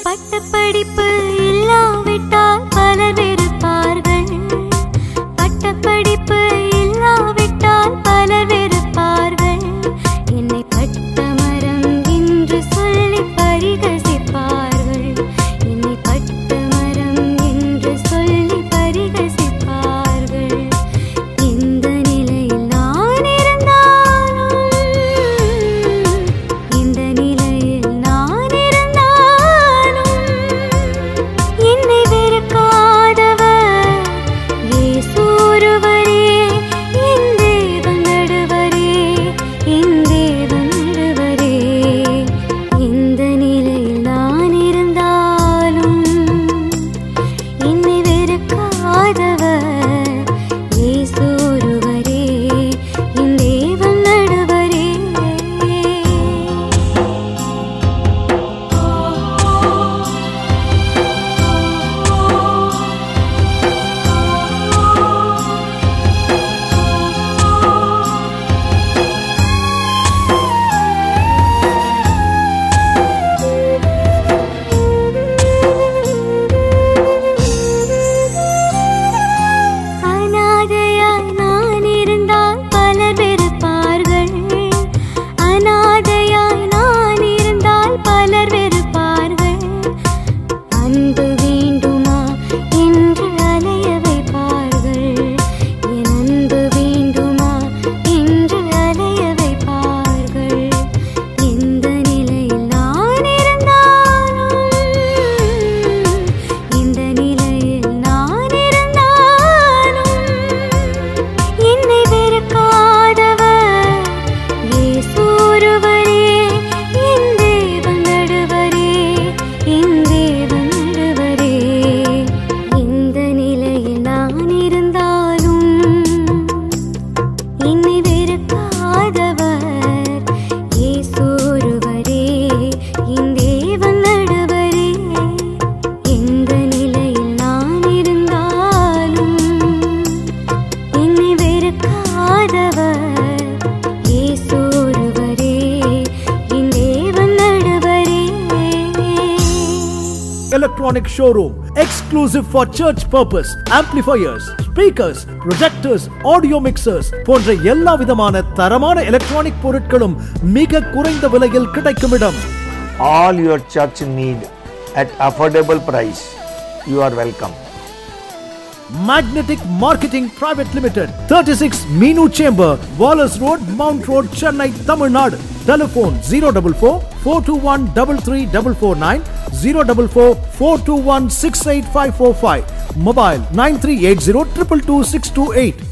பட்டப்படிப்பு இல்லாவிட்டால் பலர் வெறுப்பார்கள் பட்டப்படிப்பு இல்லாவிட்டால் பலர் வெறுப்பார்கள் என்னை பட்டமரம் என்று சொல்லி பரிகசிப்பார்கள் என்னை பட்டமரம் என்று சொல்லி பரிகசிப்பார்கள் இந்த நிலையில் நான் இருந்தாலும் இந்த நிலையில் நான் இருந்தாலும் என்னை வெறுக்காதவர் இயேசு ஒருவரே என் தேவன் நடுவரே என் தேவன் நடுவரே இந்த நிலையில் நான் இருந்தாலும் என்னை வெறுக்காதவர் இயேசு ஒருவரே என் தேவன் நடுவரே அனாதையாய் நான் இருந்தால் பலர் வெறுப்பார்கள் அனாதையாய் நான் இருந்தால் பலர் வெறுப்பார்கள் அன்பு வேண்டுமா என்று அலைய வைப்பார்கள் என் அன்பு வேண்டுமா என்று அலைய வைப்பார்கள் எந்த நிலையில் நான் இருந்தாலும் இந்த நிலையில் நான் இருந்தாலும் என்னை வெறுக்காதவர் இயேசு ஒருவரே என் தேவன் நடுவரே என் தேவன் நடுவரே இந்த நிலையில் நான் இருந்தாலும் என்னை வெறுக்காதவர் இயேசு ஒருவரே என் தேவன் நடுவரே எந்த நிலையில் நான் இருந்தாலும் என்னை வெறுக்காதவர் இயேசு ஒருவரே என் தேவன் நடுவரே electronic showroom exclusive for church purpose amplifiers speakers projectors audio mixers போன்ற எல்லா விதமான தரமான எலக்ட்ரானிக் பொருட்களும் மிக குறைந்த விலையில் கிடைக்கும் இடம் all your church need at affordable price. You are welcome. Magnetic Marketing Private Limited 36 Meenu Chamber Wallace Road Mount Road Chennai Tamil Nadu Telephone 044 421 33449 044 421 68545 Mobile 9380 222 628